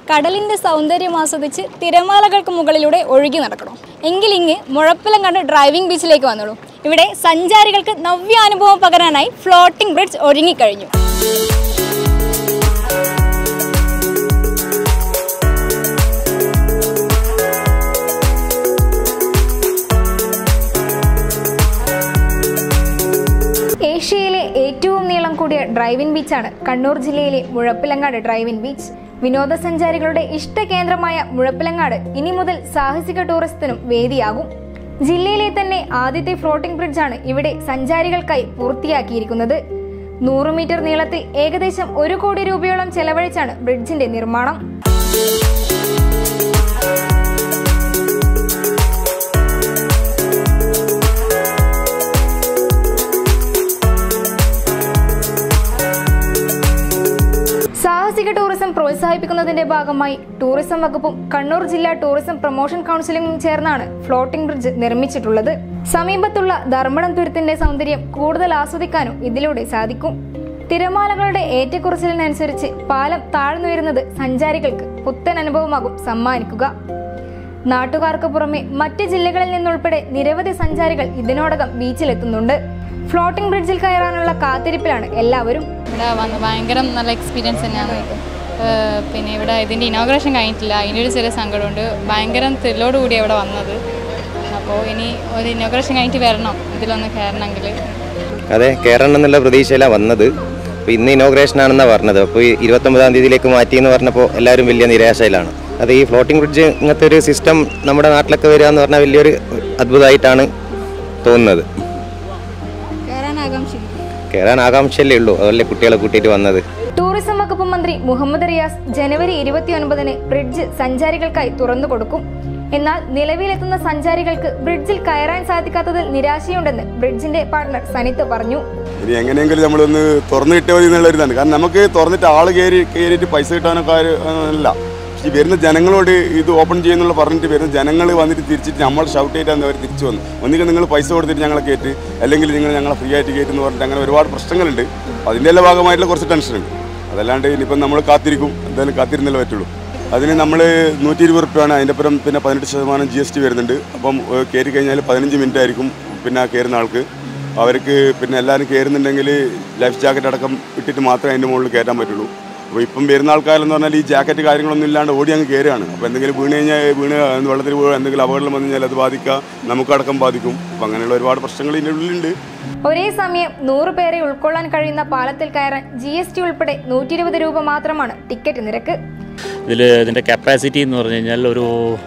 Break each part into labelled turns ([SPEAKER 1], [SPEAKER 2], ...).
[SPEAKER 1] കടലിൻ്റെ സൗന്ദര്യം ആസ്വദിച്ച് തിരമാലകൾക്ക് മുകളിലൂടെ ഒഴുകി നടക്കണം എങ്കിലിങ്ങ് മുഴപ്പിലം കണ്ട് ഡ്രൈവിംഗ് ബീച്ചിലേക്ക് വന്നോളൂ ഇവിടെ സഞ്ചാരികൾക്ക് നവ്യാനുഭവം പകരാനായി ഫ്ലോട്ടിംഗ് ബ്രിഡ്ജ് ഒരുങ്ങിക്കഴിഞ്ഞു ഏഷ്യയിലെ ഏറ്റവും നീളം കൂടിയ ഡ്രൈവിംഗ് ബീച്ചാണ് കണ്ണൂർ ജില്ലയിലെ മുഴപ്പിലങ്ങാട് ഡ്രൈവിംഗ് ബീച്ച് വിനോദസഞ്ചാരികളുടെ ഇഷ്ട കേന്ദ്രമായ മുഴപ്പിലങ്ങാട് ഇനി മുതൽ സാഹസിക ടൂറിസത്തിനും വേദിയാകും ജില്ലയിലെ തന്നെ ആദ്യത്തെ ഫ്ലോട്ടിംഗ് ബ്രിഡ്ജാണ് ഇവിടെ സഞ്ചാരികൾക്കായി പൂർത്തിയാക്കിയിരിക്കുന്നത് നൂറ് മീറ്റർ നീളത്തിൽ ഏകദേശം ഒരു കോടി രൂപയോളം ചെലവഴിച്ചാണ് ബ്രിഡ്ജിന്റെ നിർമ്മാണം സാഹസിക ടൂറിസം പ്രോത്സാഹിപ്പിക്കുന്നതിന്റെ ഭാഗമായി ടൂറിസം വകുപ്പും കണ്ണൂർ ജില്ലാ ടൂറിസം പ്രൊമോഷൻ കൗൺസിലിംഗും ചേർന്നാണ് ഫ്ലോട്ടിംഗ് ബ്രിഡ്ജ് നിർമ്മിച്ചിട്ടുള്ളത് സമീപത്തുള്ള ധർമ്മടം തുരുത്തിന്റെ സൗന്ദര്യം കൂടുതൽ ആസ്വദിക്കാനും ഇതിലൂടെ സാധിക്കും തിരമാലകളുടെ ഏറ്റക്കുറച്ചിലിനനുസരിച്ച് പാലം താഴ്ന്നുയരുന്നത് സഞ്ചാരികൾക്ക് പുത്തൻ അനുഭവമാകും സമ്മാനിക്കുക നാട്ടുകാർക്ക് പുറമെ മറ്റ് ജില്ലകളിൽ നിന്നുൾപ്പെടെ നിരവധി സഞ്ചാരികൾ ഇതിനോടകം ബീച്ചിലെത്തുന്നുണ്ട് ഫ്ലോട്ടിംഗ് ബ്രിഡ്ജിൽ കയറാനുള്ള കാത്തിരിപ്പിലാണ് എല്ലാവരും
[SPEAKER 2] ഇവിടെ വന്ന് ഭയങ്കര നല്ല എക്സ്പീരിയൻസ് തന്നെയാണ് ഏഹ് പിന്നെ ഇവിടെ ഇതിൻ്റെ ഇനോഗ്രേഷൻ കഴിഞ്ഞിട്ടില്ല അതിൻ്റെ ഒരു ചെറിയ സങ്കടമുണ്ട് ഭയങ്കര ത്രില്ലോട് കൂടി ഇവിടെ വന്നത് അപ്പോൾ ഇനി ഒരു ഇനോഗ്രേഷൻ കഴിഞ്ഞിട്ട് വരണം ഇതിലൊന്ന് കയറണമെങ്കിൽ
[SPEAKER 3] അതെ കയറണം എന്നുള്ള പ്രതീക്ഷയിലാണ് വന്നത് അപ്പോൾ ഇന്ന് ഇനോഗ്രേഷൻ ആണെന്നാണ് പറഞ്ഞത് അപ്പോൾ ഈ ഇരുപത്തൊമ്പതാം തീയതിയിലേക്ക് മാറ്റി എന്ന് പറഞ്ഞപ്പോൾ എല്ലാവരും വലിയ നിരാശയിലാണ് അത് ഈ ഫ്ലോട്ടിംഗ് ബ്രിഡ്ജ് ഇങ്ങനത്തെ ഒരു സിസ്റ്റം നമ്മുടെ നാട്ടിലൊക്കെ വരിക എന്ന് പറഞ്ഞാൽ വലിയൊരു അത്ഭുതമായിട്ടാണ് തോന്നുന്നത്
[SPEAKER 1] കയറാൻ ആകാംക്ഷയില്ല
[SPEAKER 3] കയറാൻ ആകാംക്ഷയല്ലേ ഉള്ളൂ അതല്ലേ കുട്ടികളെ കൂട്ടിയിട്ട് വന്നത്
[SPEAKER 1] ടൂറിസം വകുപ്പ് മന്ത്രി മുഹമ്മദ് റിയാസ് ജനുവരി ഇരുപത്തിയൊൻപതിന് ബ്രിഡ്ജ് സഞ്ചാരികൾക്കായി തുറന്നു കൊടുക്കും എന്നാൽ നിലവിലെത്തുന്ന സഞ്ചാരികൾക്ക് ബ്രിഡ്ജിൽ കയറാൻ സാധിക്കാത്തതിൽ നിരാശയുണ്ടെന്ന് ബ്രിഡ്ജിന്റെ പാർട്ണർ സനിത്ത് പറഞ്ഞു
[SPEAKER 4] ഇനി എങ്ങനെയെങ്കിലും നമ്മളൊന്ന് തുറന്നു കിട്ടിയ മതി എന്നുള്ള ഒരു ഇതാണ് കാരണം നമുക്ക് തുറന്നിട്ട് ആള് കയറി കയറിയിട്ട് പൈസ കിട്ടാനോ കാര്യം അല്ല പക്ഷേ ഈ വരുന്ന ജനങ്ങളോട് ഇത് ഓപ്പൺ ചെയ്യുന്നുള്ള പറഞ്ഞിട്ട് വരുന്ന ജനങ്ങൾ വന്നിട്ട് തിരിച്ചിട്ട് നമ്മൾ ഷൗട്ട് ചെയ്താൽ അവർ തിരിച്ചു വന്നു ഒന്നുകിൽ നിങ്ങൾ പൈസ കൊടുത്തിട്ട് ഞങ്ങളെ കയറ്റി അല്ലെങ്കിൽ നിങ്ങൾ ഞങ്ങളെ ഫ്രീ ആയിട്ട് കയറ്റി എന്ന് പറഞ്ഞിട്ട് അങ്ങനെ ഒരുപാട് പ്രശ്നങ്ങളുണ്ട് അപ്പോൾ അതിൻ്റെ എല്ലാ ഭാഗമായിട്ടുള്ള കുറച്ച് ടെൻഷനുണ്ട് അതല്ലാണ്ട് ഇനിയിപ്പം നമ്മൾ കാത്തിരിക്കും എന്തായാലും കാത്തിരുന്നല്ലേ പറ്റുള്ളൂ അതിന് നമ്മൾ നൂറ്റി ഇരുപത് റുപ്യാണ് അതിൻ്റെ പുറം പിന്നെ പതിനെട്ട് ശതമാനം ജി എസ് ടി വരുന്നുണ്ട് അപ്പം ഏഹ്, കയറി കഴിഞ്ഞാൽ പതിനഞ്ച് മിനിറ്റ് ആയിരിക്കും പിന്നെ കയറുന്ന ആൾക്ക് അവർക്ക് പിന്നെ എല്ലാവരും കയറുന്നുണ്ടെങ്കിൽ ലൈഫ് ജാക്കറ്റ് അടക്കം ഇട്ടിട്ട് മാത്രമേ അതിൻ്റെ മുകളിൽ കയറ്റാൻ പറ്റുള്ളൂ അപ്പോൾ ഇപ്പം വരുന്ന ആൾക്കാരെന്ന് പറഞ്ഞാൽ ഈ ജാക്കറ്റ് കാര്യങ്ങളൊന്നും ഇല്ലാണ്ട് ഓടി അങ്ങ് കയറുകയാണ് അപ്പോൾ എന്തെങ്കിലും വീണ് കഴിഞ്ഞാൽ വീണ് വെള്ളത്തിൽ വീണ് എന്തെങ്കിലും അപകടം വന്നു കഴിഞ്ഞാൽ അത് ബാധിക്കുക നമുക്കടക്കം ബാധിക്കും അപ്പോൾ അങ്ങനെയുള്ള ഒരുപാട് പ്രശ്നങ്ങൾ ഇതിൻ്റെ ഉള്ളിലുണ്ട്
[SPEAKER 1] ഒരേ സമയം നൂറ് പേരെ ഉൾക്കൊള്ളാൻ കഴിയുന്ന പാലത്തിൽ കയറാൻ ജി എസ് ടി ഉൾപ്പെടെ നൂറ്റി ഇരുപത് രൂപ മാത്രമാണ് ടിക്കറ്റ് നിരക്ക്
[SPEAKER 5] ഇതിൽ ഇതിൻ്റെ കപ്പാസിറ്റി എന്ന് പറഞ്ഞു കഴിഞ്ഞാൽ ഒരു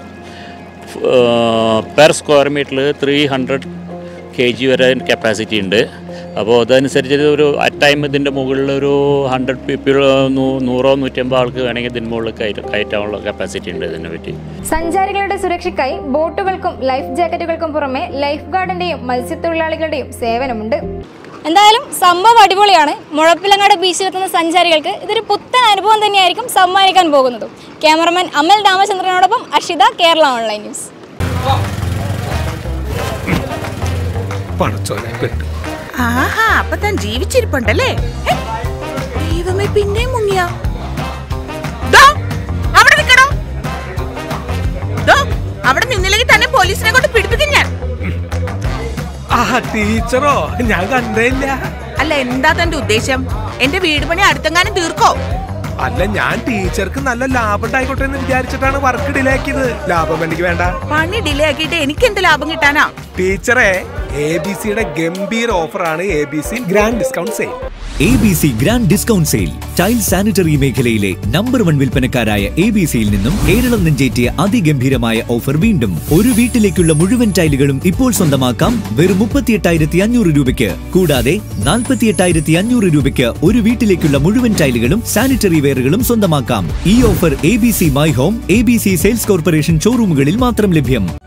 [SPEAKER 5] പെർ സ്ക്വയർ മീറ്ററിൽ ത്രീ ഹൺഡ്രഡ് കെ ജി വരെ കപ്പാസിറ്റി ഉണ്ട് അപ്പോൾ അതനുസരിച്ച് ഒരു അറ്റ് ടൈം ഇതിൻ്റെ മുകളിൽ ഒരു ഹൺഡ്രഡ് പീപ്പിൾ നൂറോ നൂറ്റമ്പത് ആൾക്ക് വേണമെങ്കിൽ ഇതിന് മുകളിൽ കയറ്റ കയറ്റാനുള്ള കപ്പാസിറ്റി ഉണ്ട് ഇതിനെ പറ്റി
[SPEAKER 1] സഞ്ചാരികളുടെ സുരക്ഷയ്ക്കായി ബോട്ടുകൾക്കും ലൈഫ് ജാക്കറ്റുകൾക്കും പുറമെ ലൈഫ് ഗാർഡിന്റെയും മത്സ്യത്തൊഴിലാളികളുടെയും സേവനമുണ്ട് എന്തായാലും സംഭവം അടിപൊളിയാണ് മുഴപ്പിലങ്ങാട് ബീച്ചിലെത്തുന്ന സഞ്ചാരികൾക്ക് ഇതൊരു പുത്തൻ അനുഭവം തന്നെയായിരിക്കും സമ്മാനിക്കാൻ പോകുന്നതും ക്യാമറമാൻ അമൽ രാമചന്ദ്രനോടൊപ്പം അഷിത കേരള ഓൺലൈൻ ന്യൂസ്
[SPEAKER 6] പടച്ചോനെ പെട്ടു
[SPEAKER 7] ആഹാ അപ്പൊ താൻ ജീവിച്ചിരിപ്പുണ്ടല്ലേ ഹെ, ദൈവമേ പിന്നെയും മുങ്ങിയ അവിടെ നിൽക്കണോ ദോ, അവിടെ നിന്നില്ലെങ്കിൽ തന്നെ പോലീസിനെ കൊണ്ട് പിടിപ്പിക്കും ഞാൻ
[SPEAKER 6] ആ ടീച്ചറോ ഞാൻ കണ്ടേയില്ല
[SPEAKER 7] അല്ല എന്താ തന്റെ ഉദ്ദേശം എന്റെ വീട് പണി അടുത്തെങ്ങാനും തീർക്കോ
[SPEAKER 6] അല്ല ഞാൻ ടീച്ചർക്ക് നല്ല ലാഭം ഉണ്ടായിക്കോട്ടെ എന്ന് വിചാരിച്ചിട്ടാണ് വർക്ക് ഡിലേ ആക്കിയത് ലാഭം എനിക്ക് വേണ്ട
[SPEAKER 7] പണി ഡിലേ ആക്കിയിട്ട് എനിക്ക് എന്ത് ലാഭം കിട്ടാനാ
[SPEAKER 6] ടീച്ചറെ എ ബി സിയുടെ ഗംഭീര ഓഫറാണ് A B C grand discount sale
[SPEAKER 8] A B C grand discount sale tile sanitary മേഖലയിലെ നമ്പർ വൺ വിൽപ്പനക്കാരായ എ ബി സിയിൽ നിന്നും കേരളം നെഞ്ചേറ്റിയ അതിഗംഭീരമായ ഓഫർ വീണ്ടും ഒരു വീട്ടിലേക്കുള്ള മുഴുവൻ ടൈലുകളും ഇപ്പോൾ സ്വന്തമാക്കാം വെറും മുപ്പത്തിയെട്ടായിരത്തി അഞ്ഞൂറ് രൂപയ്ക്ക് കൂടാതെ നാൽപ്പത്തിയെട്ടായിരത്തി അഞ്ഞൂറ് രൂപയ്ക്ക് ഒരു വീട്ടിലേക്കുള്ള മുഴുവൻ ടൈലുകളും സാനിറ്ററി വെയറുകളും സ്വന്തമാക്കാം ഈ offer A B C my home A B C sales corporation ഷോറൂമുകളിൽ മാത്രം ലഭ്യം